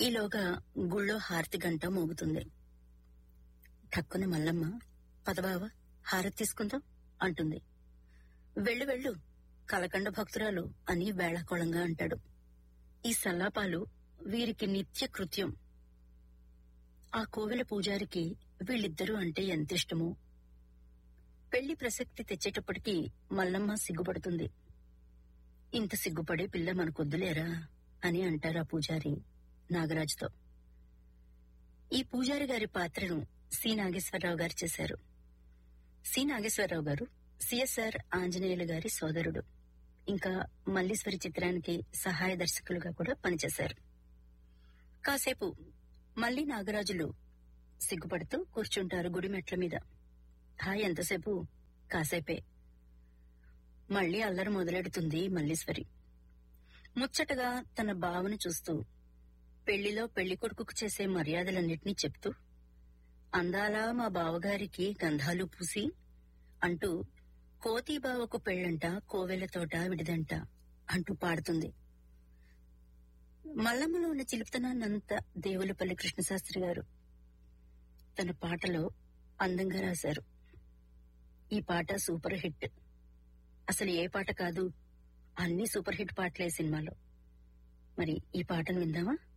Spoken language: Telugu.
ఈలోగా గుళ్ళో హారతి గంట మోగుతుంది ఠక్కున మల్లమ్మ పదబావ హారతి తీసుకుందాం అంటుంది వెళ్ళు వెళ్ళు కలకండ భక్తురాలు అని వేళాకోళంగా అంటాడు ఈ సల్లాపాలు వీరికి నిత్య కృత్యం ఆ కోవెల పూజారికి వీళ్ళిద్దరూ అంటే ఎంత ఇష్టమో పెళ్లి ప్రసక్తి తెచ్చేటప్పటికి మల్లమ్మ సిగ్గుపడుతుంది ఇంత సిగ్గుపడే పిల్ల మనకొద్దులేరా అని అంటారు ఆ పూజారి నాగరాజుతో ఈ పూజారి గారి పాత్రను సి నాగేశ్వరరావు గారు చేశారు సి నాగేశ్వరరావు గారు సిఎస్ఆర్ ఆంజనేయులు గారి సోదరుడు ఇంకా మల్లీశ్వరి చిత్రానికి సహాయ దర్శకులుగా కూడా పనిచేశారు కాసేపు మళ్ళీ నాగరాజులు సిగ్గుపడుతూ కూర్చుంటారు గుడి మెట్ల మీద హాయ్ ఎంతసేపు కాసేపే మళ్ళీ అల్లరి మొదలెడుతుంది మల్లీశ్వరి ముచ్చటగా తన బావను చూస్తూ పెళ్లిలో పెళ్లి కొడుకుకు చేసే మర్యాదలన్నిటినీ చెప్తూ అందాలా మా బావగారికి గంధాలు పూసి అంటూ కోతి బావకు పెళ్ళంట కోవెల తోట విడిదంట అంటూ పాడుతుంది మల్లమ్మలో ఉన్న చిలుపుతనాన్నంతా దేవులపల్లి కృష్ణశాస్త్రి గారు తన పాటలో అందంగా రాశారు ఈ పాట సూపర్ హిట్ అసలు ఏ పాట కాదు అన్ని సూపర్ హిట్ పాటలే సినిమాలో మరి ఈ పాటను విందామా